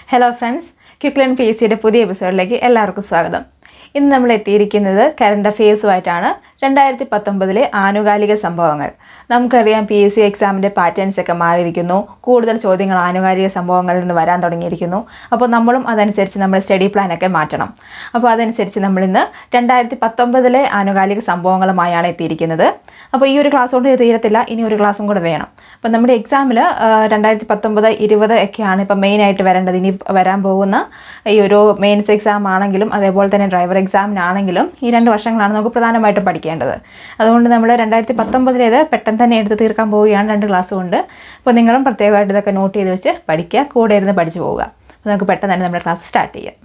hello friends ക്യുക്ലൻ P S സിയുടെ പുതിയ എപ്പിസോഡിലേക്ക് എല്ലാവർക്കും സ്വാഗതം ഇന്ന് നമ്മൾ എത്തിയിരിക്കുന്നത് കറണ്ട് അഫെയർസുമായിട്ടാണ് രണ്ടായിരത്തി പത്തൊമ്പതിലെ ആനുകാലിക സംഭവങ്ങൾ നമുക്കറിയാം പി എസ് സി എക്സാമിൻ്റെ പാറ്റേൺസ് ഒക്കെ മാറിയിരിക്കുന്നു കൂടുതൽ ചോദ്യങ്ങൾ ആനുകാലിക സംഭവങ്ങളിൽ നിന്ന് വരാൻ തുടങ്ങിയിരിക്കുന്നു അപ്പോൾ നമ്മളും അതനുസരിച്ച് നമ്മുടെ സ്റ്റഡി പ്ലാനൊക്കെ മാറ്റണം അപ്പോൾ അതനുസരിച്ച് നമ്മളിന്ന് രണ്ടായിരത്തി പത്തൊമ്പതിലെ ആനുകാലിക സംഭവങ്ങളുമായാണ് എത്തിയിരിക്കുന്നത് അപ്പോൾ ഈ ഒരു ക്ലാസ് കൊണ്ട് ഇത് തീരത്തില്ല ഇനി ഒരു ക്ലാസ്സും കൂടെ വേണം അപ്പോൾ നമ്മുടെ എക്സാമിൽ രണ്ടായിരത്തി പത്തൊമ്പത് ഇരുപത് ഒക്കെയാണ് ഇപ്പോൾ മെയിനായിട്ട് വരേണ്ടത് ഇനി വരാൻ പോകുന്ന ഈ ഒരു മെയിൻസ് എക്സാം ആണെങ്കിലും അതേപോലെ തന്നെ ഡ്രൈവർ എക്സാമിനാണെങ്കിലും ഈ രണ്ട് വർഷങ്ങളാണ് നമുക്ക് പ്രധാനമായിട്ടും പഠിക്കേണ്ടത് അതുകൊണ്ട് നമ്മൾ രണ്ടായിരത്തി പത്തൊമ്പതിലേത് പെട്ടെന്ന് തന്നെ എടുത്ത് തീർക്കാൻ പോവുകയാണ് രണ്ട് ക്ലാസ് കൊണ്ട് അപ്പോൾ നിങ്ങളും പ്രത്യേകമായിട്ട് ഇതൊക്കെ നോട്ട് ചെയ്ത് വെച്ച് പഠിക്കുക കൂടെ ഇരുന്ന് പഠിച്ചു പോവുക അപ്പോൾ നമുക്ക് പെട്ടെന്ന് തന്നെ നമ്മുടെ ക്ലാസ് സ്റ്റാർട്ട് ചെയ്യാം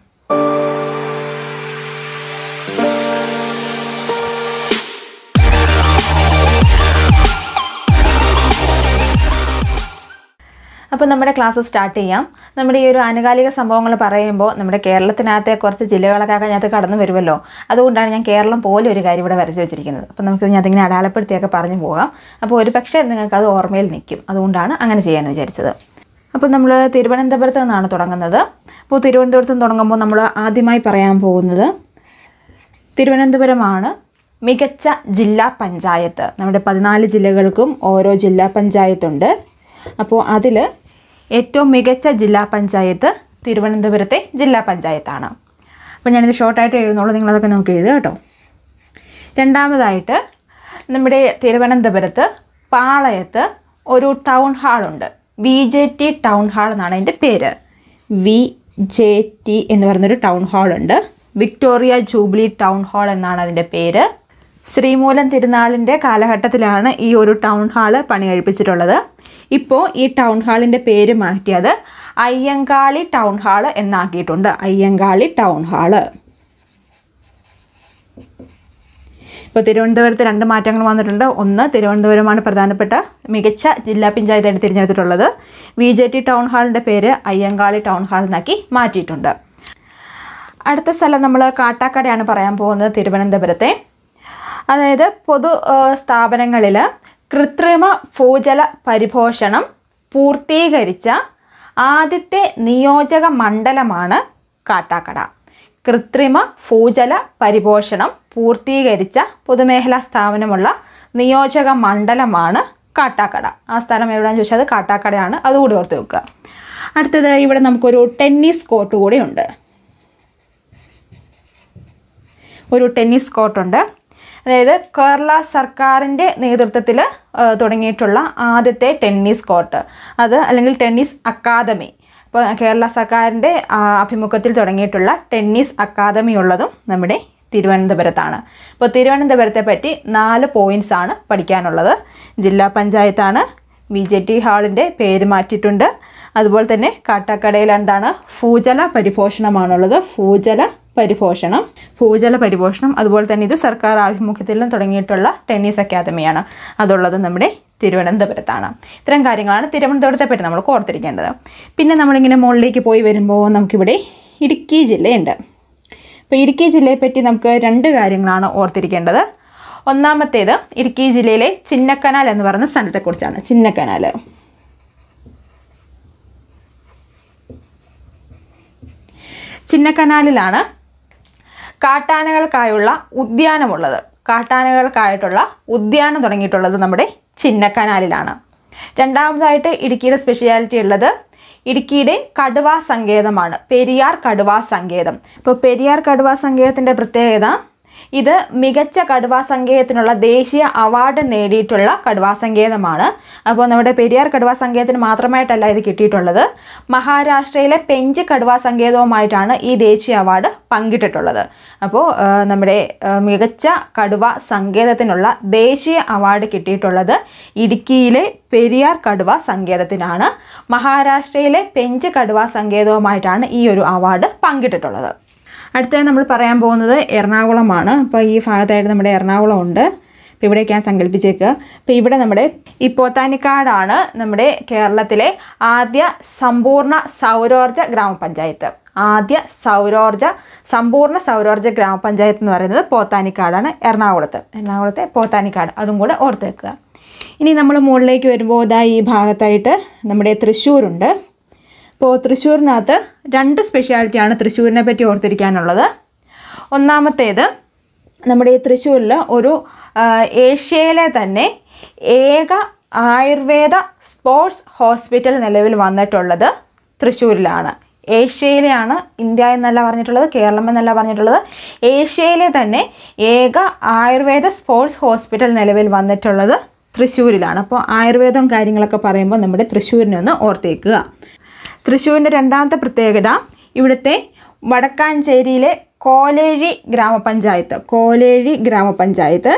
അപ്പോൾ നമ്മുടെ ക്ലാസ് സ്റ്റാർട്ട് ചെയ്യാം നമ്മുടെ ഈ ഒരു ആനുകാലിക സംഭവങ്ങൾ പറയുമ്പോൾ നമ്മുടെ കേരളത്തിനകത്തെ കുറച്ച് ജില്ലകളൊക്കെ അതിനകത്ത് കടന്നു വരുമല്ലോ അതുകൊണ്ടാണ് ഞാൻ കേരളം പോലെ ഒരു കാര്യം ഇവിടെ വരച്ച് വെച്ചിരിക്കുന്നത് അപ്പോൾ നമുക്ക് ഞാൻ അതിങ്ങനെ അടയാളപ്പെടുത്തിയൊക്കെ പറഞ്ഞു പോകാം അപ്പോൾ ഒരു പക്ഷേ നിങ്ങൾക്ക് അത് ഓർമ്മയിൽ നിൽക്കും അതുകൊണ്ടാണ് അങ്ങനെ ചെയ്യാമെന്ന് വിചാരിച്ചത് അപ്പോൾ നമ്മൾ തിരുവനന്തപുരത്ത് നിന്നാണ് തുടങ്ങുന്നത് അപ്പോൾ തിരുവനന്തപുരത്ത് നിന്ന് തുടങ്ങുമ്പോൾ നമ്മൾ ആദ്യമായി പറയാൻ പോകുന്നത് തിരുവനന്തപുരമാണ് മികച്ച ജില്ലാ പഞ്ചായത്ത് നമ്മുടെ പതിനാല് ജില്ലകൾക്കും ഓരോ ജില്ലാ പഞ്ചായത്തുണ്ട് അപ്പോൾ അതിൽ ഏറ്റവും മികച്ച ജില്ലാ പഞ്ചായത്ത് തിരുവനന്തപുരത്തെ ജില്ലാ പഞ്ചായത്താണ് അപ്പോൾ ഞാനിത് ഷോർട്ടായിട്ട് എഴുതുന്നുള്ളൂ നിങ്ങളതൊക്കെ നോക്കി എഴുതുക കേട്ടോ രണ്ടാമതായിട്ട് നമ്മുടെ തിരുവനന്തപുരത്ത് പാളയത്ത് ഒരു ടൗൺ ഹാളുണ്ട് V J T town hall എന്നാണ് അതിൻ്റെ പേര് വി ജെ ടി എന്ന് പറയുന്നൊരു ടൗൺ ഹാളുണ്ട് വിക്ടോറിയ ജൂബിലി ടൗൺ ഹാൾ എന്നാണ് അതിൻ്റെ പേര് ശ്രീമൂലം തിരുനാളിൻ്റെ കാലഘട്ടത്തിലാണ് ഈ ഒരു ടൗൺ ഹാള് പണി കഴിപ്പിച്ചിട്ടുള്ളത് ഇപ്പോൾ ഈ ടൗൺ ഹാളിൻ്റെ പേര് മാറ്റിയത് അയ്യങ്കാളി ടൗൺ ഹാള് എന്നാക്കിയിട്ടുണ്ട് അയ്യങ്കാളി ടൗൺ ഹാള് ഇപ്പോൾ തിരുവനന്തപുരത്ത് രണ്ട് മാറ്റങ്ങൾ വന്നിട്ടുണ്ട് ഒന്ന് തിരുവനന്തപുരമാണ് പ്രധാനപ്പെട്ട മികച്ച ജില്ലാ പഞ്ചായത്തായിട്ട് തിരഞ്ഞെടുത്തിട്ടുള്ളത് വി ജെ ടി ടൗൺ ഹാളിൻ്റെ പേര് അയ്യങ്കാളി ടൗൺ ഹാൾ എന്നാക്കി മാറ്റിയിട്ടുണ്ട് അടുത്ത സ്ഥലം നമ്മൾ കാട്ടാക്കടയാണ് പറയാൻ പോകുന്നത് തിരുവനന്തപുരത്തെ അതായത് പൊതു സ്ഥാപനങ്ങളിൽ കൃത്രിമ ഭൂജല പരിപോഷണം പൂർത്തീകരിച്ച ആദ്യത്തെ നിയോജക മണ്ഡലമാണ് കാട്ടാക്കട കൃത്രിമ ഭൂജല പരിപോഷണം പൂർത്തീകരിച്ച പൊതുമേഖലാ സ്ഥാപനമുള്ള നിയോജക മണ്ഡലമാണ് കാട്ടാക്കട ആ സ്ഥലം എവിടെയാണെന്ന് ചോദിച്ചാൽ അത് കാട്ടാക്കടയാണ് അതുകൂടി ഓർത്ത് വെക്കുക അടുത്തത് ഇവിടെ നമുക്കൊരു ടെന്നീസ് കോർട്ട് കൂടി ഉണ്ട് ഒരു ടെന്നീസ് കോർട്ടുണ്ട് അതായത് കേരള സർക്കാരിൻ്റെ നേതൃത്വത്തിൽ തുടങ്ങിയിട്ടുള്ള ആദ്യത്തെ ടെന്നീസ് കോർട്ട് അത് അല്ലെങ്കിൽ ടെന്നീസ് അക്കാദമി ഇപ്പോൾ കേരള സർക്കാരിൻ്റെ ആഭിമുഖ്യത്തിൽ തുടങ്ങിയിട്ടുള്ള ടെന്നീസ് അക്കാദമി ഉള്ളതും നമ്മുടെ തിരുവനന്തപുരത്താണ് ഇപ്പോൾ തിരുവനന്തപുരത്തെ പറ്റി നാല് പോയിൻറ്റ്സ് ആണ് പഠിക്കാനുള്ളത് ജില്ലാ പഞ്ചായത്താണ് വി ജെ ടി ഹാളിൻ്റെ പേര് മാറ്റിയിട്ടുണ്ട് അതുപോലെ തന്നെ കാട്ടാക്കടയിൽ എന്താണ് ഭൂജല പരിപോഷണമാണുള്ളത് ഭൂജല പരിപോഷണം ഭൂജല പരിപോഷണം അതുപോലെ തന്നെ ഇത് സർക്കാർ ആഭിമുഖ്യത്തിൽ തുടങ്ങിയിട്ടുള്ള ടെന്നീസ് അക്കാദമിയാണ് അതുള്ളത് നമ്മുടെ തിരുവനന്തപുരത്താണ് ഇത്തരം കാര്യങ്ങളാണ് തിരുവനന്തപുരത്തെ പറ്റി നമ്മൾ ഓർത്തിരിക്കേണ്ടത് പിന്നെ നമ്മളിങ്ങനെ മുകളിലേക്ക് പോയി വരുമ്പോൾ നമുക്കിവിടെ ഇടുക്കി ജില്ലയുണ്ട് അപ്പോൾ ഇടുക്കി ജില്ലയെ പറ്റി നമുക്ക് രണ്ട് കാര്യങ്ങളാണ് ഓർത്തിരിക്കേണ്ടത് ഒന്നാമത്തേത് ഇടുക്കി ജില്ലയിലെ ചിന്നക്കനാൽ എന്ന് പറയുന്ന സ്ഥലത്തെക്കുറിച്ചാണ് ചിന്നക്കനാൽ ചിന്നക്കനാലിലാണ് കാട്ടാനകൾക്കായുള്ള ഉദ്യാനമുള്ളത് കാട്ടാനകൾക്കായിട്ടുള്ള ഉദ്യാനം തുടങ്ങിയിട്ടുള്ളത് നമ്മുടെ ചിന്നക്കനാലിലാണ് രണ്ടാമതായിട്ട് ഇടുക്കിയുടെ സ്പെഷ്യാലിറ്റി ഉള്ളത് ഇടുക്കിയുടെ കടുവാ സങ്കേതമാണ് പെരിയാർ കടുവാ സങ്കേതം ഇപ്പോൾ പെരിയാർ കടുവാ സങ്കേതത്തിൻ്റെ പ്രത്യേകത ഇത് മികച്ച കടുവാ സങ്കേതത്തിനുള്ള ദേശീയ അവാർഡ് നേടിയിട്ടുള്ള കടുവാ സങ്കേതമാണ് അപ്പോൾ നമ്മുടെ പെരിയാർ കടുവാ സങ്കേതത്തിന് മാത്രമായിട്ടല്ല ഇത് കിട്ടിയിട്ടുള്ളത് മഹാരാഷ്ട്രയിലെ പെഞ്ച് കടുവാ സങ്കേതവുമായിട്ടാണ് ഈ ദേശീയ അവാർഡ് പങ്കിട്ടിട്ടുള്ളത് അപ്പോൾ നമ്മുടെ മികച്ച കടുവ സങ്കേതത്തിനുള്ള ദേശീയ അവാർഡ് കിട്ടിയിട്ടുള്ളത് ഇടുക്കിയിലെ പെരിയാർ കടുവ സങ്കേതത്തിനാണ് മഹാരാഷ്ട്രയിലെ പെഞ്ച് കടുവ സങ്കേതവുമായിട്ടാണ് ഈ ഒരു അവാർഡ് പങ്കിട്ടിട്ടുള്ളത് അടുത്തത് നമ്മൾ പറയാൻ പോകുന്നത് എറണാകുളമാണ് അപ്പോൾ ഈ ഭാഗത്തായിട്ട് നമ്മുടെ എറണാകുളം ഉണ്ട് അപ്പോൾ ഇവിടേക്ക് ഞാൻ സങ്കല്പിച്ചേക്കുക അപ്പോൾ ഇവിടെ നമ്മുടെ ഈ പോത്താനിക്കാടാണ് നമ്മുടെ കേരളത്തിലെ ആദ്യ സമ്പൂർണ്ണ സൗരോർജ ഗ്രാമപഞ്ചായത്ത് ആദ്യ സൗരോർജ സമ്പൂർണ്ണ സൗരോർജ ഗ്രാമപഞ്ചായത്ത് എന്ന് പറയുന്നത് പോത്താനിക്കാടാണ് എറണാകുളത്ത് എറണാകുളത്തെ പോത്താനിക്കാട് അതും കൂടെ ഓർത്ത് വെക്കുക ഇനി നമ്മൾ മുകളിലേക്ക് വരുമ്പോൾ ഇതാ ഈ ഭാഗത്തായിട്ട് നമ്മുടെ തൃശ്ശൂരുണ്ട് ഇപ്പോൾ തൃശ്ശൂരിനകത്ത് രണ്ട് സ്പെഷ്യാലിറ്റിയാണ് തൃശ്ശൂരിനെ പറ്റി ഓർത്തിരിക്കാനുള്ളത് ഒന്നാമത്തേത് നമ്മുടെ ഈ തൃശ്ശൂരിൽ ഒരു ആ, ഏഷ്യയിലെ തന്നെ ഏക ആയുർവേദ സ്പോർട്സ് ഹോസ്പിറ്റൽ നിലവിൽ വന്നിട്ടുള്ളത് തൃശ്ശൂരിലാണ് ഏഷ്യയിലെയാണ് ഇന്ത്യ എന്നല്ല പറഞ്ഞിട്ടുള്ളത് കേരളം എന്നല്ല പറഞ്ഞിട്ടുള്ളത് ഏഷ്യയിലെ തന്നെ ഏക ആയുർവേദ സ്പോർട്സ് ഹോസ്പിറ്റൽ നിലവിൽ വന്നിട്ടുള്ളത് തൃശ്ശൂരിലാണ് അപ്പോൾ ആയുർവേദം കാര്യങ്ങളൊക്കെ പറയുമ്പോൾ നമ്മുടെ തൃശ്ശൂരിനെ ഒന്ന് ഓർത്തേക്കുക തൃശ്ശൂരിൻ്റെ രണ്ടാമത്തെ പ്രത്യേകത ഇവിടുത്തെ വടക്കാഞ്ചേരിയിലെ കോലേഴി ഗ്രാമപഞ്ചായത്ത് കോലേഴി ഗ്രാമപഞ്ചായത്ത്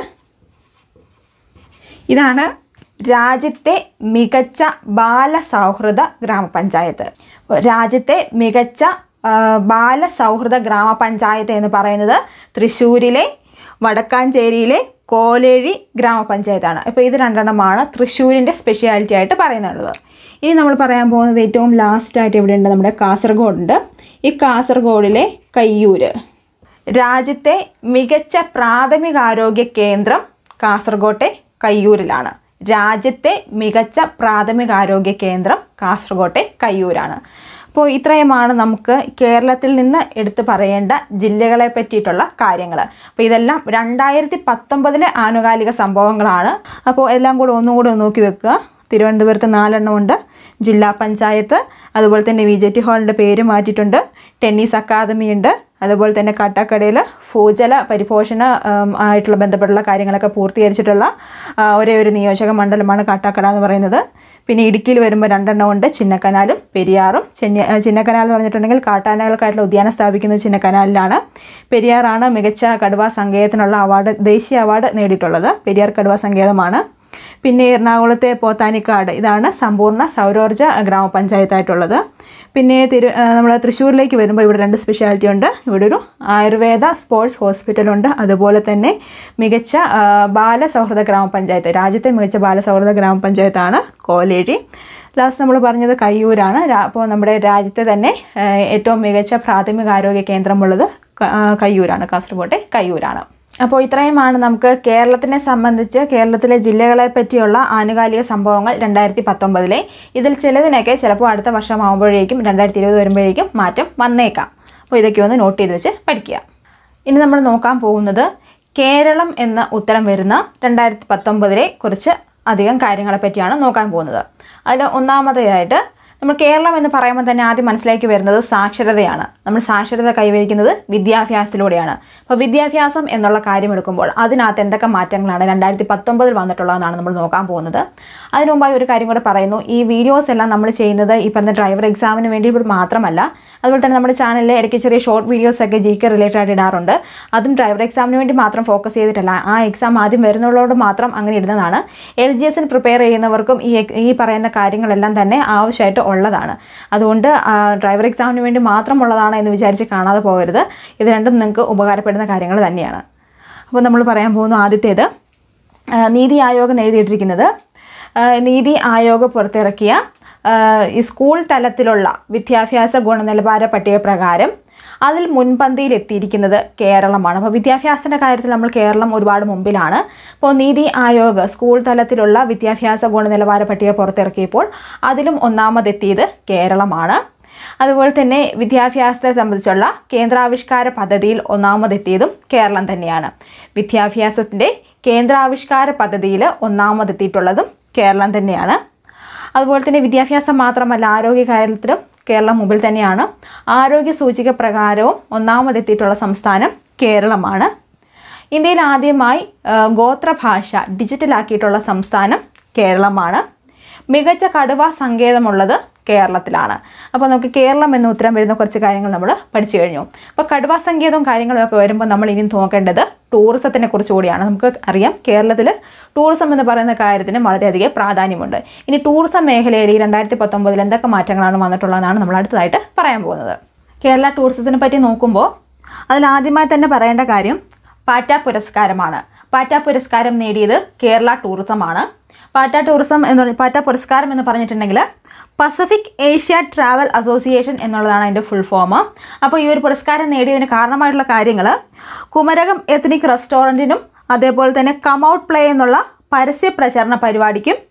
ഇതാണ് രാജ്യത്തെ മികച്ച ബാലസൗഹൃദ ഗ്രാമപഞ്ചായത്ത് രാജ്യത്തെ മികച്ച ആ, ബാലസൗഹൃദ ഗ്രാമപഞ്ചായത്ത് എന്ന് പറയുന്നത് തൃശ്ശൂരിലെ വടക്കാഞ്ചേരിയിലെ കോലേഴി ഗ്രാമപഞ്ചായത്താണ് അപ്പോൾ ഇത് രണ്ടെണ്ണമാണ് തൃശ്ശൂരിൻ്റെ സ്പെഷ്യാലിറ്റി ആയിട്ട് പറയുന്നുള്ളത് ഇനി നമ്മൾ പറയാൻ പോകുന്നത് ഏറ്റവും ലാസ്റ്റായിട്ട് ഇവിടെ ഉണ്ട് നമ്മുടെ കാസർഗോഡുണ്ട് ഈ കാസർഗോഡിലെ കയ്യൂര് രാജ്യത്തെ മികച്ച പ്രാഥമികാരോഗ്യ കേന്ദ്രം കാസർഗോട്ടെ കയ്യൂരിലാണ് രാജ്യത്തെ മികച്ച പ്രാഥമികാരോഗ്യ കേന്ദ്രം കാസർഗോട്ടെ കയ്യൂരാണ് അപ്പോൾ ഇത്രയുമാണ് നമുക്ക് കേരളത്തിൽ നിന്ന് എടുത്തു പറയേണ്ട ജില്ലകളെ പറ്റിയിട്ടുള്ള കാര്യങ്ങൾ അപ്പോൾ ഇതെല്ലാം രണ്ടായിരത്തി പത്തൊമ്പതിലെ ആനുകാലിക സംഭവങ്ങളാണ് അപ്പോൾ എല്ലാം കൂടെ ഒന്നും കൂടെ ഒന്ന് നോക്കി വെക്കുക തിരുവനന്തപുരത്ത് നാലെണ്ണം ഉണ്ട് ജില്ലാ പഞ്ചായത്ത് അതുപോലെ തന്നെ വി ജെ ടി ഹാളിൻ്റെ പേര് മാറ്റിയിട്ടുണ്ട് ടെന്നീസ് അക്കാദമി ഉണ്ട് അതുപോലെ തന്നെ കാട്ടാക്കടയിൽ ഭൂജല പരിപോഷണ ഉം, ആയിട്ടുള്ള ബന്ധപ്പെട്ടുള്ള കാര്യങ്ങളൊക്കെ പൂർത്തീകരിച്ചിട്ടുള്ള ആ, ഒരേ ഒരു നിയോജക മണ്ഡലമാണ് കാട്ടാക്കട എന്ന് പറയുന്നത് പിന്നെ ഇടുക്കിയിൽ വരുമ്പോൾ രണ്ടെണ്ണം ഉണ്ട് ചിന്നക്കനാലും പെരിയാറും ചിന്ന ചിന്നക്കനാൽ എന്ന് പറഞ്ഞിട്ടുണ്ടെങ്കിൽ കാട്ടാനകൾക്കായിട്ടുള്ള ഉദ്യാനം സ്ഥാപിക്കുന്നത് ചിന്നക്കനാലിലാണ് പെരിയാറാണ് മികച്ച കടുവ സങ്കേതത്തിനുള്ള അവാർഡ് ദേശീയ അവാർഡ് നേടിയിട്ടുള്ളത് പെരിയാർ കടുവ സങ്കേതമാണ് പിന്നെ എറണാകുളത്തെ പോത്താനിക്കാട് ഇതാണ് സമ്പൂർണ്ണ സൗരോർജ്ജ ഗ്രാമപഞ്ചായത്തായിട്ടുള്ളത് പിന്നെ തിരു നമ്മൾ തൃശ്ശൂരിലേക്ക് വരുമ്പോൾ ഇവിടെ രണ്ട് സ്പെഷ്യാലിറ്റി ഉണ്ട് ഇവിടെ ഒരു ആയുർവേദ സ്പോർട്സ് ഹോസ്പിറ്റലുണ്ട് അതുപോലെ തന്നെ മികച്ച ആ, ബാലസൗഹൃദ ഗ്രാമപഞ്ചായത്ത് രാജ്യത്തെ മികച്ച ബാലസൗഹൃദ ഗ്രാമപഞ്ചായത്താണ് കോലേഴി ലാസ്റ്റ് നമ്മൾ പറഞ്ഞത് കയ്യൂരാണ് രാ- അപ്പോൾ നമ്മുടെ രാജ്യത്തെ തന്നെ ആ, ഏറ്റവും മികച്ച പ്രാഥമികാരോഗ്യ കേന്ദ്രമുള്ളത് ക- ആ, കയ്യൂരാണ് കാസർഗോട്ടെ കയ്യൂരാണ് അപ്പോൾ ഇത്രയുമാണ് നമുക്ക് കേരളത്തിനെ സംബന്ധിച്ച് കേരളത്തിലെ ജില്ലകളെ പറ്റിയുള്ള ആനുകാലിക സംഭവങ്ങൾ രണ്ടായിരത്തി പത്തൊമ്പതിലെ ഇതിൽ ചിലതിനൊക്കെ ചിലപ്പോൾ അടുത്ത വർഷമാകുമ്പോഴേക്കും രണ്ടായിരത്തി ഇരുപത് വരുമ്പോഴേക്കും മാറ്റം വന്നേക്കാം അപ്പോൾ ഇതൊക്കെ ഒന്ന് നോട്ട് ചെയ്ത് വെച്ച് പഠിക്കുക ഇനി നമ്മൾ നോക്കാൻ പോകുന്നത് കേരളം എന്ന ഉത്തരം വരുന്ന രണ്ടായിരത്തി പത്തൊമ്പതിലെ കുറിച്ച് അധികം കാര്യങ്ങളെ പറ്റിയാണ് നോക്കാൻ പോകുന്നത് അതിൽ ഒന്നാമതായിട്ട് നമ്മൾ കേരളം എന്ന് പറയുമ്പോൾ തന്നെ ആദ്യം മനസ്സിലേക്ക് വരുന്നത് സാക്ഷരതയാണ് നമ്മൾ സാക്ഷരത കൈവരിക്കുന്നത് വിദ്യാഭ്യാസത്തിലൂടെയാണ് അപ്പോൾ വിദ്യാഭ്യാസം എന്നുള്ള കാര്യം എടുക്കുമ്പോൾ അതിനകത്ത് എന്തൊക്കെ മാറ്റങ്ങളാണ് രണ്ടായിരത്തി പത്തൊമ്പതിൽ വന്നിട്ടുള്ളതെന്നാണ് നമ്മൾ നോക്കാൻ പോകുന്നത് അതിനു മുമ്പായി ഒരു കാര്യം കൂടെ പറയുന്നു ഈ വീഡിയോസ് എല്ലാം നമ്മൾ ചെയ്യുന്നത് ഈ പറഞ്ഞ ഡ്രൈവർ എക്സാമിന് വേണ്ടി ഇവിടെ മാത്രമല്ല അതുപോലെ തന്നെ നമ്മുടെ ചാനലിൽ ഇടയ്ക്ക് ചെറിയ ഷോർട്ട് വീഡിയോസ് ഒക്കെ ജി കെ റിലേറ്റഡ് ആയിട്ട് ഇടാറുണ്ട് അതും ഡ്രൈവർ എക്സാമിന് വേണ്ടി മാത്രം ഫോക്കസ് ചെയ്തിട്ടല്ല ആ എക്സാം ആദ്യം വരുന്നവരോട് മാത്രം അങ്ങനെ ഇടുന്നതാണ് എൽ ജി എസിന് പ്രിപ്പയർ ചെയ്യുന്നവർക്കും ഈ ex- ഈ പറയുന്ന കാര്യങ്ങളെല്ലാം തന്നെ ആവശ്യമായിട്ട് ഉള്ളതാണ് അതുകൊണ്ട് ആ, ഡ്രൈവർ എക്സാമിന് വേണ്ടി മാത്രമുള്ളതാണ് എന്ന് വിചാരിച്ച് കാണാതെ പോകരുത് ഇത് രണ്ടും നിങ്ങൾക്ക് ഉപകാരപ്പെടുന്ന കാര്യങ്ങൾ തന്നെയാണ് അപ്പോൾ നമ്മൾ പറയാൻ പോകുന്ന ആദ്യത്തേത് ആ, നീതി ആയോഗ് എഴുതിയിട്ടിരിക്കുന്നത് ആ, നീതി ആയോഗ് പുറത്തിറക്കിയ ആ, ഈ സ്കൂൾ തലത്തിലുള്ള വിദ്യാഭ്യാസ ഗുണനിലവാര പട്ടിക പ്രകാരം അതിൽ മുൻപന്തിയിൽ എത്തിയിരിക്കുന്നത് കേരളമാണ് അപ്പോൾ വിദ്യാഭ്യാസത്തിൻ്റെ കാര്യത്തിൽ നമ്മൾ കേരളം ഒരുപാട് മുമ്പിലാണ് അപ്പോൾ നീതി ആയോഗ് സ്കൂൾ തലത്തിലുള്ള വിദ്യാഭ്യാസ ഗുണനിലവാര പട്ടിക പുറത്തിറക്കിയപ്പോൾ അതിലും ഒന്നാമതെത്തിയത് കേരളമാണ് അതുപോലെ തന്നെ വിദ്യാഭ്യാസത്തെ സംബന്ധിച്ചുള്ള കേന്ദ്രാവിഷ്കാര പദ്ധതിയിൽ ഒന്നാമതെത്തിയതും കേരളം തന്നെയാണ് വിദ്യാഭ്യാസത്തിൻ്റെ കേന്ദ്രാവിഷ്കാര പദ്ധതിയിൽ ഒന്നാമതെത്തിയിട്ടുള്ളതും കേരളം തന്നെയാണ് അതുപോലെ തന്നെ വിദ്യാഭ്യാസം മാത്രമല്ല ആരോഗ്യ കാര്യത്തിലും കേരളം മുമ്പിൽ തന്നെയാണ് ആരോഗ്യ സൂചിക പ്രകാരവും ഒന്നാമതെത്തിയിട്ടുള്ള സംസ്ഥാനം കേരളമാണ് ഇന്ത്യയിൽ ആദ്യമായി ആ, ഗോത്രഭാഷ ഡിജിറ്റലാക്കിയിട്ടുള്ള സംസ്ഥാനം കേരളമാണ് മികച്ച കടുവ സങ്കേതമുള്ളത് കേരളത്തിലാണ് അപ്പോൾ നമുക്ക് കേരളം എന്ന ഉത്തരം വരുന്ന കുറച്ച് കാര്യങ്ങൾ നമ്മൾ പഠിച്ചു കഴിഞ്ഞു അപ്പോൾ കടുവ സങ്കേതവും കാര്യങ്ങളും ഒക്കെ വരുമ്പോൾ നമ്മൾ ഇനി നോക്കേണ്ടത് ടൂറിസത്തിനെ കുറിച്ച് കൂടിയാണ് നമുക്ക് അറിയാം കേരളത്തിൽ ടൂറിസം എന്ന് പറയുന്ന കാര്യത്തിന് വളരെയധികം പ്രാധാന്യമുണ്ട് ഇനി ടൂറിസം മേഖലയിൽ ഈ രണ്ടായിരത്തി പത്തൊമ്പതിൽ എന്തൊക്കെ മാറ്റങ്ങളാണ് വന്നിട്ടുള്ളതെന്നാണ് നമ്മൾ അടുത്തതായിട്ട് പറയാൻ പോകുന്നത് കേരള ടൂറിസത്തിനെ പറ്റി നോക്കുമ്പോൾ അതിൽ ആദ്യമായി തന്നെ പറയേണ്ട കാര്യം പാറ്റ പുരസ്കാരമാണ് പാറ്റ പുരസ്കാരം നേടിയത് കേരള ടൂറിസമാണ് പാറ്റ ടൂറിസം എന്ന് പറഞ്ഞ പാറ്റ പുരസ്കാരം എന്ന് പറഞ്ഞിട്ടുണ്ടെങ്കിൽ പസഫിക് ഏഷ്യ ട്രാവൽ അസോസിയേഷൻ എന്നുള്ളതാണ് അതിൻ്റെ ഫുൾ ഫോം അപ്പോൾ ഈ ഒരു പുരസ്കാരം നേടിയതിന് കാരണമായിട്ടുള്ള കാര്യങ്ങൾ കുമരകം എത്നിക് റെസ്റ്റോറൻറ്റിനും അതേപോലെ തന്നെ കമൗട്ട് പ്ലേ എന്നുള്ള പരസ്യ പ്രചരണ പരിപാടിക്കും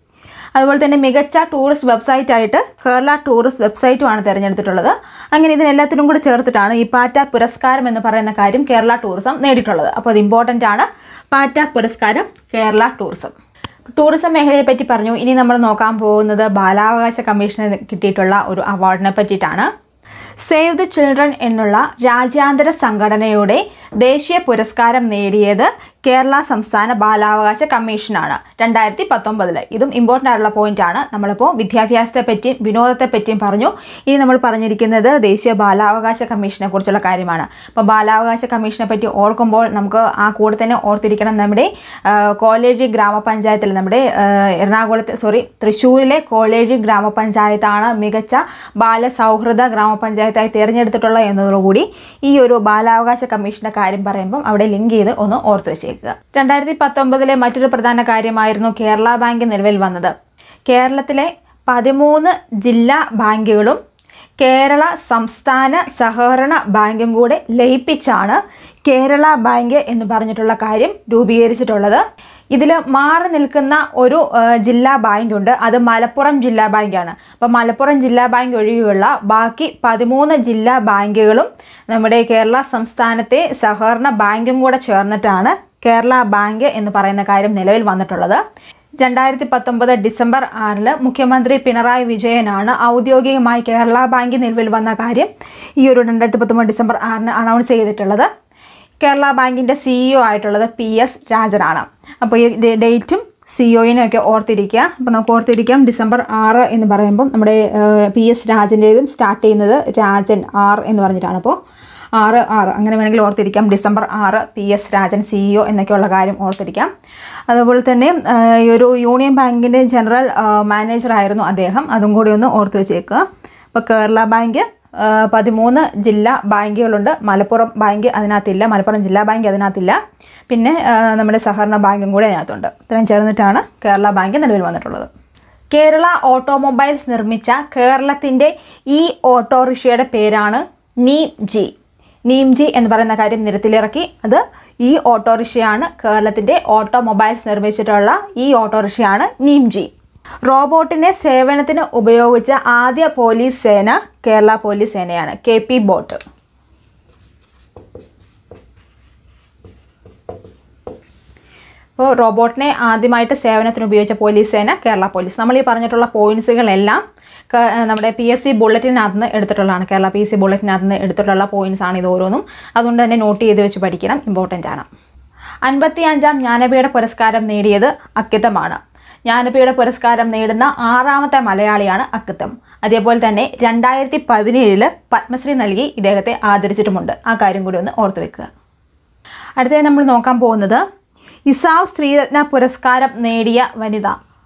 അതുപോലെ തന്നെ മികച്ച ടൂറിസ്റ്റ് വെബ്സൈറ്റ് ആയിട്ട് കേരള ടൂറിസ്റ്റ് വെബ്സൈറ്റുമാണ് തിരഞ്ഞെടുത്തിട്ടുള്ളത് അങ്ങനെ ഇതിനെല്ലാത്തിനും കൂടി ചേർത്തിട്ടാണ് ഈ പാറ്റ പുരസ്കാരം എന്ന് പറയുന്ന കാര്യം കേരള ടൂറിസം നേടിയിട്ടുള്ളത് അപ്പോൾ അത് ഇമ്പോർട്ടൻ്റ് ആണ് പാറ്റ പുരസ്കാരം കേരള ടൂറിസം ടൂറിസം മേഖലയെ പറ്റി പറഞ്ഞു ഇനി നമ്മൾ നോക്കാൻ പോകുന്നത് ബാലാവകാശ കമ്മീഷന് കിട്ടിയിട്ടുള്ള ഒരു അവാർഡിനെ പറ്റിയിട്ടാണ് സേവ് ദ ചിൽഡ്രൻ എന്നുള്ള രാജ്യാന്തര സംഘടനയുടെ ദേശീയ പുരസ്കാരം നേടിയത് കേരള സംസ്ഥാന ബാലാവകാശ കമ്മീഷനാണ് രണ്ടായിരത്തി പത്തൊമ്പതിൽ ഇതും ഇമ്പോർട്ടൻ്റ് ആയിട്ടുള്ള പോയിന്റ് ആണ് നമ്മളിപ്പോൾ വിദ്യാഭ്യാസത്തെ പറ്റിയും വിനോദത്തെ പറ്റിയും പറഞ്ഞു ഇനി നമ്മൾ പറഞ്ഞിരിക്കുന്നത് ദേശീയ ബാലാവകാശ കമ്മീഷനെ കുറിച്ചുള്ള കാര്യമാണ് അപ്പോൾ ബാലാവകാശ കമ്മീഷനെ പറ്റി ഓർക്കുമ്പോൾ നമുക്ക് ആ കൂടെ തന്നെ ഓർത്തിരിക്കണം നമ്മുടെ ആ, കോലേജ് ഗ്രാമപഞ്ചായത്തിൽ നമ്മുടെ ആ, എറണാകുളത്തെ സോറി തൃശ്ശൂരിലെ കോളേജ് ഗ്രാമപഞ്ചായത്താണ് മികച്ച ബാലസൗഹൃദ ഗ്രാമപഞ്ചായത്തായി തിരഞ്ഞെടുത്തിട്ടുള്ളത് എന്നതോടുകൂടി ഈ ഒരു ബാലാവകാശ കമ്മീഷന്റെ കാര്യം പറയുമ്പം അവിടെ ലിങ്ക് ചെയ്ത് ഒന്ന് ഓർത്ത് വെച്ചേക്കുക രണ്ടായിരത്തി പത്തൊമ്പതിലെ മറ്റൊരു പ്രധാന കാര്യമായിരുന്നു കേരള ബാങ്ക് നിലവിൽ വന്നത് കേരളത്തിലെ പതിമൂന്ന് ജില്ലാ ബാങ്കുകളും കേരള സംസ്ഥാന സഹകരണ ബാങ്കും കൂടെ ലയിപ്പിച്ചാണ് കേരള ബാങ്ക് എന്ന് പറഞ്ഞിട്ടുള്ള കാര്യം രൂപീകരിച്ചിട്ടുള്ളത് ഇതിൽ മാറി നിൽക്കുന്ന ഒരു ആ, ജില്ലാ ബാങ്ക് ഉണ്ട് അത് മലപ്പുറം ജില്ലാ ബാങ്കാണ് അപ്പോൾ മലപ്പുറം ജില്ലാ ബാങ്ക് ഒഴികെയുള്ള ബാക്കി പതിമൂന്ന് ജില്ലാ ബാങ്കുകളും നമ്മുടെ കേരള സംസ്ഥാനത്തെ സഹകരണ ബാങ്കും കൂടെ ചേർന്നിട്ടാണ് കേരള ബാങ്ക് എന്ന് പറയുന്ന കാര്യം നിലവിൽ വന്നിട്ടുള്ളത് രണ്ടായിരത്തി പത്തൊമ്പത് ഡിസംബർ ആറില് മുഖ്യമന്ത്രി പിണറായി വിജയനാണ് ഔദ്യോഗികമായി കേരള ബാങ്ക് നിലവിൽ വന്ന കാര്യം ഈ ഒരു രണ്ടായിരത്തി പത്തൊമ്പത് ഡിസംബർ ആറിന് അനൗൺസ് ചെയ്തിട്ടുള്ളത് കേരള ബാങ്കിൻ്റെ സിഇഒ ആയിട്ടുള്ളത് പി എസ് രാജനാണ് അപ്പോൾ ഈ ഡേ- ഡേറ്റും സിഇഒയിനും ഒക്കെ ഓർത്തിരിക്കുക അപ്പോൾ നമുക്ക് ഓർത്തിരിക്കാം ഡിസംബർ ആറ് എന്ന് പറയുമ്പം നമ്മുടെ പി എസ് രാജൻ്റേതും സ്റ്റാർട്ട് ചെയ്യുന്നത് രാജൻ ആർ എന്ന് പറഞ്ഞിട്ടാണ് അപ്പോൾ ആറ് ആറ് അങ്ങനെ വേണമെങ്കിൽ ഓർത്തിരിക്കാം ഡിസംബർ ആറ് പി എസ് രാജൻ സിഇഒ എന്നൊക്കെയുള്ള കാര്യം ഓർത്തിരിക്കാം അതുപോലെ തന്നെ ആ, ഈ ഒരു യൂണിയൻ ബാങ്കിൻ്റെ ജനറൽ മാനേജർ ആയിരുന്നു അദ്ദേഹം അതും കൂടി ഒന്ന് ഓർത്ത് വെച്ചേക്കുക അപ്പോൾ കേരള ബാങ്ക് ആ, പതിമൂന്ന് ജില്ലാ ബാങ്കുകളുണ്ട് മലപ്പുറം ബാങ്ക് അതിനകത്തില്ല മലപ്പുറം ജില്ലാ ബാങ്ക് അതിനകത്തില്ല പിന്നെ ആ, നമ്മുടെ സഹകരണ ബാങ്കും കൂടെ അതിനകത്തുണ്ട് ഇത്രയും ചേർന്നിട്ടാണ് കേരള ബാങ്ക് നിലവിൽ വന്നിട്ടുള്ളത് കേരള ഓട്ടോമൊബൈൽസ് നിർമ്മിച്ച കേരളത്തിൻ്റെ ഈ ഓട്ടോറിക്ഷയുടെ പേരാണ് നീം ജി നീം ജി എന്ന് പറയുന്ന കാര്യം നിരത്തിലിറക്കി അത് ഈ ഓട്ടോറിക്ഷയാണ് കേരളത്തിൻ്റെ ഓട്ടോമൊബൈൽസ് നിർമ്മിച്ചിട്ടുള്ള ഈ ഓട്ടോറിക്ഷയാണ് നീം ജി റോബോട്ടിനെ സേവനത്തിന് ഉപയോഗിച്ച ആദ്യ പോലീസ് സേന കേരള പോലീസ് സേനയാണ് കെ പി ബോട്ട് അപ്പോൾ റോബോട്ടിനെ ആദ്യമായിട്ട് സേവനത്തിന് ഉപയോഗിച്ച പോലീസ് സേന കേരള പോലീസ് നമ്മൾ ഈ പറഞ്ഞിട്ടുള്ള പോയിന്റ്സുകളെല്ലാം ക- നമ്മുടെ പി എസ് സി ബുള്ളറ്റിനകത്ത് നിന്ന് എടുത്തിട്ടുള്ളതാണ് കേരള പി എസ് സി ബുള്ളറ്റിനകത്ത് നിന്ന് എടുത്തിട്ടുള്ള പോയിന്റ്സ് ആണ് ഇത് ഓരോന്നും അതുകൊണ്ട് തന്നെ നോട്ട് ചെയ്ത് വെച്ച് പഠിക്കണം ഇമ്പോർട്ടൻ്റ് ആണ് അൻപത്തി അഞ്ചാം ജ്ഞാനപീഠ പുരസ്കാരം നേടിയത് അക്കിത്തമാണ് ജ്ഞാനപീഠ പുരസ്കാരം നേടുന്ന ആറാമത്തെ മലയാളിയാണ് അക്കിത്തം അതേപോലെ തന്നെ രണ്ടായിരത്തി പതിനേഴില് പത്മശ്രീ നൽകി ഇദ്ദേഹത്തെ ആദരിച്ചിട്ടുമുണ്ട് ആ കാര്യം കൂടി ഒന്ന് ഓർത്തു വെക്കുക അടുത്തതായി നമ്മൾ നോക്കാൻ പോകുന്നത് ഇസാവ് സ്ത്രീരത്ന പുരസ്കാരം നേടിയ വനിത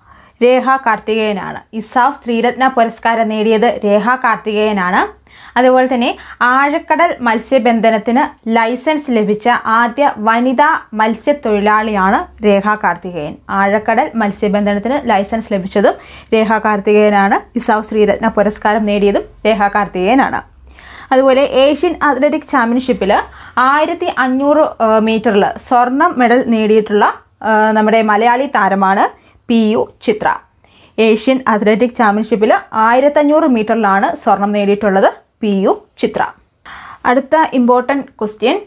രേഖ കാർത്തികേയനാണ് ഇസാവ് സ്ത്രീരത്ന പുരസ്കാരം നേടിയത് രേഖ കാർത്തികേയനാണ് അതുപോലെ തന്നെ ആഴക്കടൽ മത്സ്യബന്ധനത്തിന് ലൈസൻസ് ലഭിച്ച ആദ്യ വനിതാ മത്സ്യത്തൊഴിലാളിയാണ് രേഖ കാർത്തികേയൻ ആഴക്കടൽ മത്സ്യബന്ധനത്തിന് ലൈസൻസ് ലഭിച്ചതും രേഖ കാർത്തികേയനാണ് ഇസാവ് ശ്രീരത്ന പുരസ്കാരം നേടിയതും രേഖ കാർത്തികേയനാണ് അതുപോലെ ഏഷ്യൻ അത്ലറ്റിക് ചാമ്പ്യൻഷിപ്പിൽ ആയിരത്തി അഞ്ഞൂറ് മീറ്ററിൽ സ്വർണം മെഡൽ നേടിയിട്ടുള്ള ആ, നമ്മുടെ മലയാളി താരമാണ് P U Chitra Asian athletic ചാമ്പ്യൻഷിപ്പിൽ ആയിരത്തഞ്ഞൂറ് മീറ്ററിലാണ് സ്വർണം നേടിയിട്ടുള്ളത് പി യു ചിത്ര അടുത്ത ഇമ്പോർട്ടൻറ്റ് ക്വസ്റ്റ്യൻ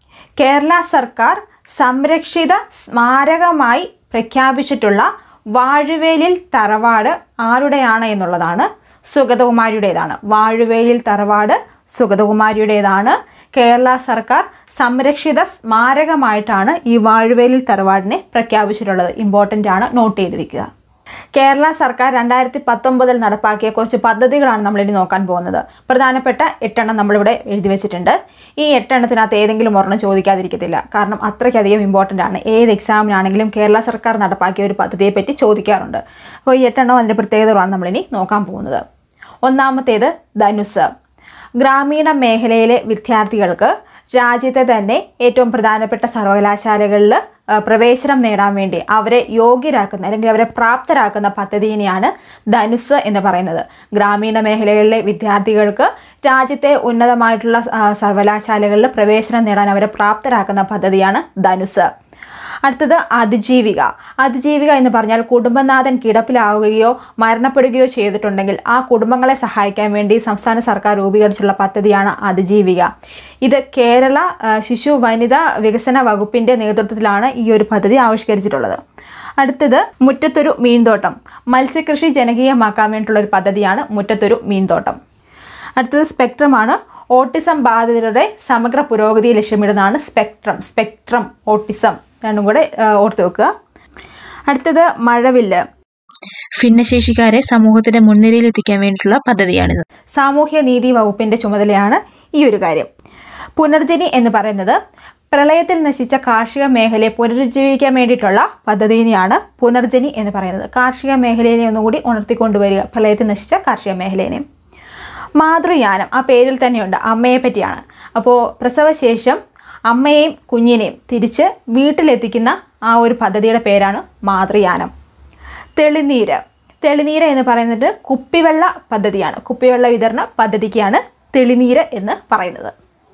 കേരള സർക്കാർ സംരക്ഷിത സ്മാരകമായി പ്രഖ്യാപിച്ചിട്ടുള്ള വാഴുവേലിൽ തറവാട് ആരുടെയാണ് എന്നുള്ളതാണ് സുഗതകുമാരിയുടേതാണ് വാഴുവേലിൽ തറവാട് സുഗതകുമാരിയുടേതാണ് കേരള സർക്കാർ സംരക്ഷിത സ്മാരകമായിട്ടാണ് ഈ വാഴുവേലിൽ തറവാടിനെ പ്രഖ്യാപിച്ചിട്ടുള്ളത് ഇമ്പോർട്ടൻ്റ് ആണ് നോട്ട് ചെയ്ത് വെക്കുക കേരള സർക്കാർ രണ്ടായിരത്തി പത്തൊമ്പതിൽ നടപ്പാക്കിയ കുറച്ച് പദ്ധതികളാണ് നമ്മളിനി നോക്കാൻ പോകുന്നത് പ്രധാനപ്പെട്ട എട്ടെണ്ണം നമ്മളിവിടെ എഴുതി വെച്ചിട്ടുണ്ട് ഈ എട്ടെണ്ണത്തിനകത്ത് ഏതെങ്കിലും ഒരെണ്ണം ചോദിക്കാതിരിക്കത്തില്ല കാരണം അത്രയ്ക്കധികം ഇമ്പോർട്ടൻ്റ് ആണ് ഏത് എക്സാമിനാണെങ്കിലും കേരള സർക്കാർ നടപ്പാക്കിയ ഒരു പദ്ധതിയെ പറ്റി ചോദിക്കാറുണ്ട് അപ്പോൾ ഈ എട്ടെണ്ണം അതിൻ്റെ പ്രത്യേകതകളാണ് നമ്മളിനി നോക്കാൻ പോകുന്നത് ഒന്നാമത്തേത് ധനുസ് ഗ്രാമീണ മേഖലയിലെ വിദ്യാർത്ഥികൾക്ക് രാജ്യത്തെ തന്നെ ഏറ്റവും പ്രധാനപ്പെട്ട സർവകലാശാലകളിൽ ആ, പ്രവേശനം നേടാൻ വേണ്ടി അവരെ യോഗ്യരാക്കുന്ന അല്ലെങ്കിൽ അവരെ പ്രാപ്തരാക്കുന്ന പദ്ധതിനെയാണ് ധനുസ് എന്ന് പറയുന്നത് ഗ്രാമീണ മേഖലകളിലെ വിദ്യാർത്ഥികൾക്ക് രാജ്യത്തെ ഉന്നതമായിട്ടുള്ള ആ, സർവകലാശാലകളിൽ പ്രവേശനം നേടാൻ അവരെ പ്രാപ്തരാക്കുന്ന പദ്ധതിയാണ് ധനുസ് അടുത്തത് അതിജീവിക അതിജീവിക എന്ന് പറഞ്ഞാൽ കുടുംബനാഥൻ കിടപ്പിലാവുകയോ മരണപ്പെടുകയോ ചെയ്തിട്ടുണ്ടെങ്കിൽ ആ കുടുംബങ്ങളെ സഹായിക്കാൻ വേണ്ടി സംസ്ഥാന സർക്കാർ രൂപീകരിച്ചുള്ള പദ്ധതിയാണ് അതിജീവിക ഇത് കേരള ആ, ശിശു വനിതാ വികസന വകുപ്പിന്റെ നേതൃത്വത്തിലാണ് ഈ ഒരു പദ്ധതി ആവിഷ്കരിച്ചിട്ടുള്ളത് അടുത്തത് മുറ്റത്തൊരു മീൻതോട്ടം മത്സ്യകൃഷി ജനകീയമാക്കാൻ വേണ്ടിയിട്ടുള്ള ഒരു പദ്ധതിയാണ് മുറ്റത്തൊരു മീൻതോട്ടം അടുത്തത് സ്പെക്ട്രമാണ് ഓട്ടിസം ബാധിതരുടെ സമഗ്ര പുരോഗതി ലക്ഷ്യമിടുന്നതാണ് സ്പെക്ട്രം സ്പെക്ട്രം ഓട്ടിസം രണ്ടും കൂടെ ആ, ഓർത്ത് വെക്കുക അടുത്തത് മഴവില്ല് ഭിന്നശേഷിക്കാരെ സമൂഹത്തിന്റെ മുൻനിരയിൽ എത്തിക്കാൻ വേണ്ടിയിട്ടുള്ള പദ്ധതിയാണിത് സാമൂഹ്യ നീതി വകുപ്പിന്റെ ചുമതലയാണ് ഈ ഒരു കാര്യം പുനർജനി എന്ന് പറയുന്നത് പ്രളയത്തിൽ നശിച്ച കാർഷിക മേഖലയെ പുനരുജ്ജീവിക്കാൻ വേണ്ടിയിട്ടുള്ള പദ്ധതിനെയാണ് പുനർജനി എന്ന് പറയുന്നത് കാർഷിക മേഖലയെ ഒന്നുകൂടി ഉണർത്തിക്കൊണ്ടുവരിക പ്രളയത്തിൽ നശിച്ച കാർഷിക മേഖലയെ മാതൃയാനം ആ പേരിൽ തന്നെയുണ്ട് അമ്മയെ പറ്റിയാണ് അപ്പോൾ പ്രസവശേഷം അമ്മയെയും കുഞ്ഞിനെയും തിരിച്ച് വീട്ടിലെത്തിക്കുന്ന ആ ഒരു പദ്ധതിയുടെ പേരാണ് മാതൃയാനം തെളിനീര് തെളിനീര് എന്ന് പറയുന്നത് കുപ്പിവെള്ള പദ്ധതിയാണ് കുപ്പിവെള്ള വിതരണ പദ്ധതിക്കാണ് തെളിനീര് എന്ന് പറയുന്നത്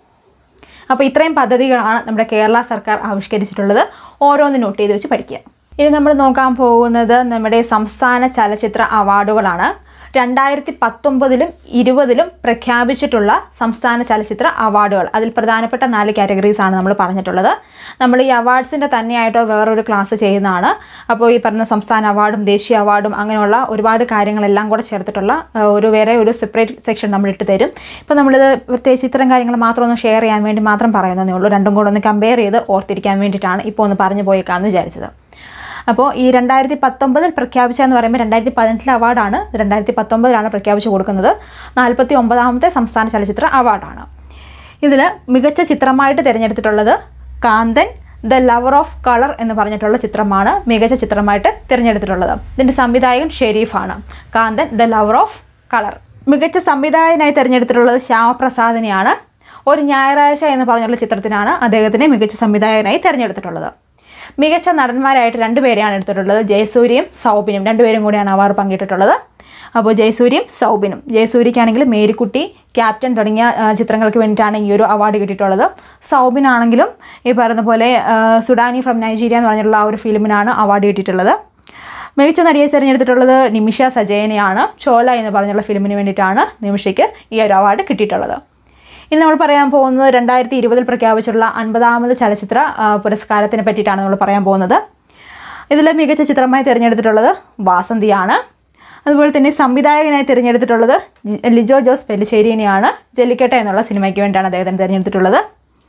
അപ്പോൾ ഇത്രയും പദ്ധതികളാണ് നമ്മുടെ കേരള സർക്കാർ ആവിഷ്കരിച്ചിട്ടുള്ളത് ഓരോന്ന് നോട്ട് ചെയ്ത് വെച്ച് പഠിക്കുക ഇനി നമ്മൾ നോക്കാൻ പോകുന്നത് നമ്മുടെ സംസ്ഥാന ചലച്ചിത്ര അവാർഡുകളാണ് രണ്ടായിരത്തി പത്തൊമ്പതിലും ഇരുപതിലും പ്രഖ്യാപിച്ചിട്ടുള്ള സംസ്ഥാന ചലച്ചിത്ര അവാർഡുകൾ അതിൽ പ്രധാനപ്പെട്ട നാല് കാറ്റഗറീസ് ആണ് നമ്മൾ പറഞ്ഞിട്ടുള്ളത് നമ്മൾ ഈ അവാർഡ്സിൻ്റെ തന്നെയായിട്ടോ വേറൊരു ക്ലാസ് ചെയ്യുന്നതാണ് അപ്പോൾ ഈ പറഞ്ഞ സംസ്ഥാന അവാർഡും ദേശീയ അവാർഡും അങ്ങനെയുള്ള ഒരുപാട് കാര്യങ്ങളെല്ലാം കൂടെ ചേർത്തിട്ടുള്ള ആ, ഒരു വേറെ ഒരു സെപ്പറേറ്റ് സെക്ഷൻ നമ്മൾ ഇട്ട് തരും ഇപ്പോൾ നമ്മളിത് പ്രത്യേകിച്ച് ഇത്തരം കാര്യങ്ങൾ മാത്രം ഒന്ന് ഷെയർ ചെയ്യാൻ വേണ്ടി മാത്രം പറയുന്നതേ ഉള്ളൂ രണ്ടും കൂടെ ഒന്ന് കമ്പയർ ചെയ്ത് ഓർത്തിരിക്കാൻ വേണ്ടിയിട്ടാണ് ഇപ്പോൾ ഒന്ന് പറഞ്ഞു പോയേക്കാമെന്ന് വിചാരിച്ചത് അപ്പോൾ ഈ രണ്ടായിരത്തി പത്തൊമ്പതിൽ പ്രഖ്യാപിച്ചതെന്ന് പറയുമ്പോൾ രണ്ടായിരത്തി പതിനെട്ടിലെ അവാർഡാണ് രണ്ടായിരത്തി പത്തൊമ്പതിലാണ് പ്രഖ്യാപിച്ചു കൊടുക്കുന്നത് നാൽപ്പത്തി ഒമ്പതാമത്തെ സംസ്ഥാന ചലച്ചിത്ര അവാർഡാണ് ഇതിൽ മികച്ച ചിത്രമായിട്ട് തിരഞ്ഞെടുത്തിട്ടുള്ളത് Kanthan the lover of colour എന്ന് പറഞ്ഞിട്ടുള്ള ചിത്രമാണ് മികച്ച ചിത്രമായിട്ട് തിരഞ്ഞെടുത്തിട്ടുള്ളത് ഇതിൻ്റെ സംവിധായകൻ ഷെരീഫാണ് Kanthan the lover of colour മികച്ച സംവിധായകനായി തിരഞ്ഞെടുത്തിട്ടുള്ളത് ശ്യാമപ്രസാദിനെയാണ് ഒരു ഞായറാഴ്ച എന്ന് പറഞ്ഞുള്ള ചിത്രത്തിനാണ് അദ്ദേഹത്തിനെ മികച്ച സംവിധായകനായി തിരഞ്ഞെടുത്തിട്ടുള്ളത് മികച്ച നടന്മാരായിട്ട് രണ്ടുപേരെയാണ് എടുത്തിട്ടുള്ളത് ജയസൂര്യയും സൗബിനും രണ്ടുപേരും കൂടിയാണ് അവാർഡ് പങ്കിട്ടിട്ടുള്ളത് അപ്പോൾ ജയസൂര്യയും സൗബിനും ജയസൂര്യക്കാണെങ്കിൽ മേരിക്കുട്ടി ക്യാപ്റ്റൻ തുടങ്ങിയ ആ, ചിത്രങ്ങൾക്ക് വേണ്ടിയിട്ടാണ് ഈ ഒരു അവാർഡ് കിട്ടിയിട്ടുള്ളത് സൗബിനാണെങ്കിലും ഈ പറയുന്ന പോലെ ആ, സുഡാനി ഫ്രം നൈജീരിയ എന്ന് പറഞ്ഞിട്ടുള്ള ആ ഒരു ഫിലിമിനാണ് അവാർഡ് കിട്ടിയിട്ടുള്ളത് മികച്ച നടിയെ തിരഞ്ഞെടുത്തിട്ടുള്ളത് നിമിഷ സജയനെയാണ് ചോല എന്ന് പറഞ്ഞുള്ള ഫിലിമിന് വേണ്ടിയിട്ടാണ് നിമിഷയ്ക്ക് ഈ ഒരു അവാർഡ് കിട്ടിയിട്ടുള്ളത് ഇനി നമ്മൾ പറയാൻ പോകുന്നത് രണ്ടായിരത്തി ഇരുപതിൽ പ്രഖ്യാപിച്ചിട്ടുള്ള അൻപതാമത് ചലച്ചിത്ര ആ, പുരസ്കാരത്തിനെ പറ്റിയിട്ടാണ് നമ്മൾ പറയാൻ പോകുന്നത് ഇതിൽ മികച്ച ചിത്രമായി തിരഞ്ഞെടുത്തിട്ടുള്ളത് വാസന്തിയാണ് അതുപോലെ തന്നെ സംവിധായകനായി തിരഞ്ഞെടുത്തിട്ടുള്ളത് ജി- ലിജോ ജോസ് പെല്ലിശ്ശേരിനെയാണ് ജല്ലിക്കെട്ട എന്നുള്ള സിനിമയ്ക്ക് വേണ്ടിയാണ് അദ്ദേഹത്തിന് തിരഞ്ഞെടുത്തിട്ടുള്ളത്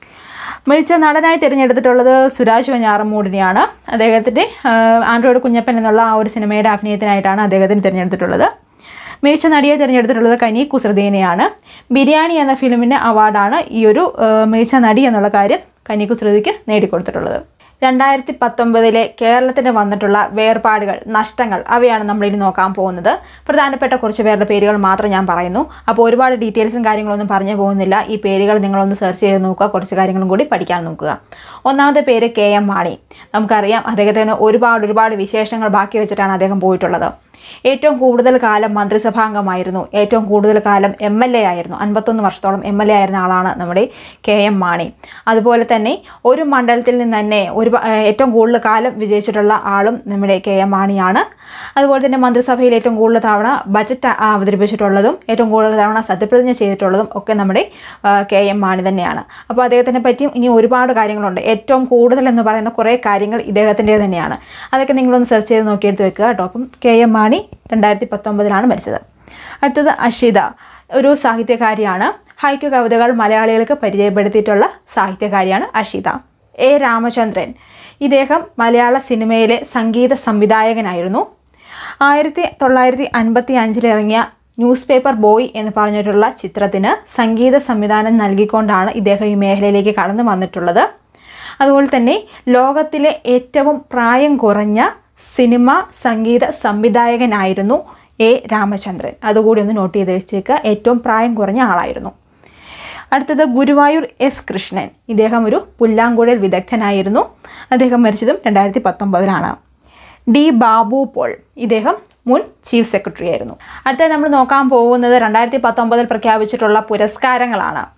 മികച്ച നടനായി തിരഞ്ഞെടുത്തിട്ടുള്ളത് സുരാജ് വെഞ്ഞാറമ്മൂടിനെയാണ് അദ്ദേഹത്തിൻ്റെ ആൻഡ്രോയിഡ് കുഞ്ഞപ്പൻ എന്നുള്ള ആ ഒരു സിനിമയുടെ അഭിനയത്തിനായിട്ടാണ് അദ്ദേഹത്തിന് തിരഞ്ഞെടുത്തിട്ടുള്ളത് മികച്ച നടിയെ തിരഞ്ഞെടുത്തിട്ടുള്ളത് കനി കുസൃതീനെയാണ് ബിരിയാണി എന്ന ഫിലിമിൻ്റെ അവാർഡാണ് ഈ ഒരു ആ, മികച്ച നടി എന്നുള്ള കാര്യം കനി കുസൃതിക്ക് നേടിക്കൊടുത്തിട്ടുള്ളത് രണ്ടായിരത്തി പത്തൊമ്പതിലെ കേരളത്തിന് വന്നിട്ടുള്ള വേർപാടുകൾ നഷ്ടങ്ങൾ അവയാണ് നമ്മൾ ഇനി നോക്കാൻ പോകുന്നത് പ്രധാനപ്പെട്ട കുറച്ച് പേരുടെ പേരുകൾ മാത്രം ഞാൻ പറയുന്നു അപ്പോൾ ഒരുപാട് ഡീറ്റെയിൽസും കാര്യങ്ങളൊന്നും പറഞ്ഞു പോകുന്നില്ല ഈ പേരുകൾ നിങ്ങളൊന്ന് സെർച്ച് ചെയ്ത് നോക്കുക കുറച്ച് കാര്യങ്ങളും കൂടി പഠിക്കാൻ നോക്കുക ഒന്നാമത്തെ പേര് കെ എം മാണി നമുക്കറിയാം അദ്ദേഹത്തിന് ഒരുപാട് ഒരുപാട് വിശേഷങ്ങൾ ബാക്കി വെച്ചിട്ടാണ് അദ്ദേഹം പോയിട്ടുള്ളത് ഏറ്റവും കൂടുതൽ കാലം മന്ത്രിസഭാംഗമായിരുന്നു ഏറ്റവും കൂടുതൽ കാലം എം എൽ എ ആയിരുന്നു അൻപത്തൊന്ന് വർഷത്തോളം എം എൽ എ ആയിരുന്ന ആളാണ് നമ്മുടെ കെ എം മാണി അതുപോലെ തന്നെ ഒരു മണ്ഡലത്തിൽ നിന്ന് തന്നെ ഒരു ഏറ്റവും കൂടുതൽ കാലം വിജയിച്ചിട്ടുള്ള ആളും നമ്മുടെ കെ എം മാണിയാണ് അതുപോലെ തന്നെ മന്ത്രിസഭയിൽ ഏറ്റവും കൂടുതൽ തവണ ബജറ്റ് അവതരിപ്പിച്ചിട്ടുള്ളതും ഏറ്റവും കൂടുതൽ തവണ സത്യപ്രതിജ്ഞ ചെയ്തിട്ടുള്ളതും ഒക്കെ നമ്മുടെ ആ, കെ എം മാണി തന്നെയാണ് അപ്പോൾ അദ്ദേഹത്തിനെ പറ്റിയും ഇനി ഒരുപാട് കാര്യങ്ങളുണ്ട് ഏറ്റവും കൂടുതൽ എന്ന് പറയുന്ന കുറേ കാര്യങ്ങൾ ഇദ്ദേഹത്തിൻ്റെ തന്നെയാണ് അതൊക്കെ നിങ്ങളൊന്ന് സെർച്ച് ചെയ്ത് നോക്കിയെടുത്ത് വെക്കുക കേട്ടോ അപ്പം കെ എം മാണി രണ്ടായിരത്തി പത്തൊമ്പതിലാണ് മരിച്ചത് അടുത്തത് അഷിത ഒരു സാഹിത്യകാരിയാണ് ഹൈക്ക് കവിതകൾ മലയാളികൾക്ക് പരിചയപ്പെടുത്തിയിട്ടുള്ള സാഹിത്യകാരിയാണ് അഷിത എ രാമചന്ദ്രൻ ഇദ്ദേഹം മലയാള സിനിമയിലെ സംഗീത സംവിധായകനായിരുന്നു ആയിരത്തി തൊള്ളായിരത്തി അൻപത്തി അഞ്ചിൽ ഇറങ്ങിയ ന്യൂസ് പേപ്പർ ബോയ് എന്ന് പറഞ്ഞിട്ടുള്ള ചിത്രത്തിന് സംഗീത സംവിധാനം നൽകിക്കൊണ്ടാണ് ഇദ്ദേഹം ഈ മേഖലയിലേക്ക് കടന്നു വന്നിട്ടുള്ളത് അതുപോലെ തന്നെ ലോകത്തിലെ ഏറ്റവും പ്രായം കുറഞ്ഞ സിനിമ സംഗീത സംവിധായകനായിരുന്നു എ രാമചന്ദ്രൻ അതുകൂടി ഒന്ന് നോട്ട് ചെയ്ത് വെച്ചേക്കുക ഏറ്റവും പ്രായം കുറഞ്ഞ ആളായിരുന്നു അടുത്തത് ഗുരുവായൂർ എസ് കൃഷ്ണൻ ഇദ്ദേഹം ഒരു പുല്ലാങ്കുഴൽ വിദഗ്ധനായിരുന്നു അദ്ദേഹം മരിച്ചതും രണ്ടായിരത്തി പത്തൊമ്പതിലാണ് ഡി ബാബു പോൾ ഇദ്ദേഹം മുൻ ചീഫ് സെക്രട്ടറി ആയിരുന്നു അടുത്തത് നമ്മൾ നോക്കാൻ പോകുന്നത് രണ്ടായിരത്തി പത്തൊമ്പതിൽ പ്രഖ്യാപിച്ചിട്ടുള്ള പുരസ്കാരങ്ങളാണ്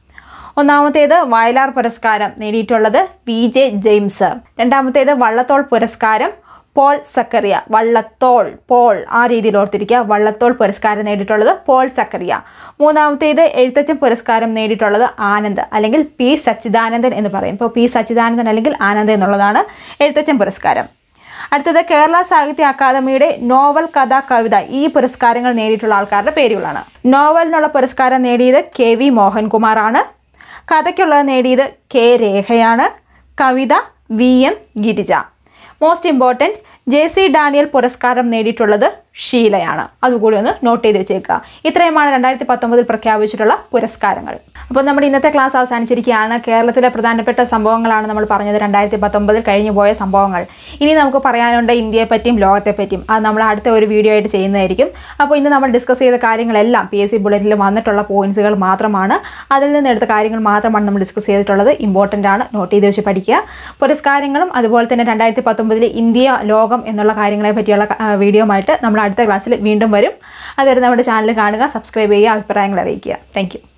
ഒന്നാമത്തേത് വയലാർ പുരസ്കാരം നേടിയിട്ടുള്ളത് വി ജെ ജെയിംസ് രണ്ടാമത്തേത് വള്ളത്തോൾ പുരസ്കാരം പോൾ സക്കറിയ വള്ളത്തോൾ പോൾ ആ രീതിയിൽ ഓർത്തിരിക്കുക വള്ളത്തോൾ പുരസ്കാരം നേടിയിട്ടുള്ളത് പോൾ സക്കറിയ മൂന്നാമത്തേത് എഴുത്തച്ഛൻ പുരസ്കാരം നേടിയിട്ടുള്ളത് ആനന്ദ് അല്ലെങ്കിൽ പി സച്ചിദാനന്ദൻ എന്ന് പറയും ഇപ്പോൾ പി സച്ചിദാനന്ദൻ അല്ലെങ്കിൽ ആനന്ദ് എന്നുള്ളതാണ് എഴുത്തച്ഛൻ പുരസ്കാരം അടുത്തത് കേരള സാഹിത്യ അക്കാദമിയുടെ നോവൽ കഥ കവിത ഈ പുരസ്കാരങ്ങൾ നേടിയിട്ടുള്ള ആൾക്കാരുടെ പേരുകളാണ് നോവലിനുള്ള പുരസ്കാരം നേടിയത് കെ വി മോഹൻകുമാറാണ് കഥയ്ക്കുള്ളത് നേടിയത് കെ രേഖയാണ് കവിത V M Girija most important J C Daniel പുരസ്കാരം നേടിയിട്ടുള്ളത് ഷീലയാണ് അതുകൂടി ഒന്ന് നോട്ട് ചെയ്ത് വെച്ചേക്കുക ഇത്രയുമാണ് രണ്ടായിരത്തി പത്തൊമ്പതിൽ പ്രഖ്യാപിച്ചിട്ടുള്ള പുരസ്കാരങ്ങൾ അപ്പോൾ നമ്മുടെ ഇന്നത്തെ ക്ലാസ് അവസാനിച്ചിരിക്കുകയാണ് കേരളത്തിലെ പ്രധാനപ്പെട്ട സംഭവങ്ങളാണ് നമ്മൾ പറഞ്ഞത് രണ്ടായിരത്തി പത്തൊമ്പതിൽ കഴിഞ്ഞു പോയ സംഭവങ്ങൾ ഇനി നമുക്ക് പറയാനുണ്ട് ഇന്ത്യയെ പറ്റിയും ലോകത്തെ പറ്റിയും അത് നമ്മൾ അടുത്ത ഒരു വീഡിയോ ആയിട്ട് ചെയ്യുന്നതായിരിക്കും അപ്പോൾ ഇന്ന് നമ്മൾ ഡിസ്കസ് ചെയ്ത കാര്യങ്ങളെല്ലാം പി എസ് സി ബുള്ളറ്റിൽ വന്നിട്ടുള്ള പോയിന്റ്സുകൾ മാത്രമാണ് അതിൽ നിന്ന് എടുത്ത കാര്യങ്ങൾ മാത്രമാണ് നമ്മൾ ഡിസ്കസ് ചെയ്തിട്ടുള്ളത് ഇമ്പോർട്ടൻ്റ് ആണ് നോട്ട് ചെയ്ത് വെച്ച് പഠിക്കുക പുരസ്കാരങ്ങളും അതുപോലെ തന്നെ രണ്ടായിരത്തി പത്തൊമ്പതിൽ ഇന്ത്യ ലോകം എന്നുള്ള കാര്യങ്ങളെ പറ്റിയുള്ള വീഡിയോ ആയിട്ട് നമ്മൾ അടുത്ത ക്ലാസ്സിൽ വീണ്ടും വരും അതുവരെ നമ്മുടെ ചാനൽ കാണുക സബ്സ്ക്രൈബ് ചെയ്യുക അഭിപ്രായങ്ങൾ അറിയിക്കുക താങ്ക്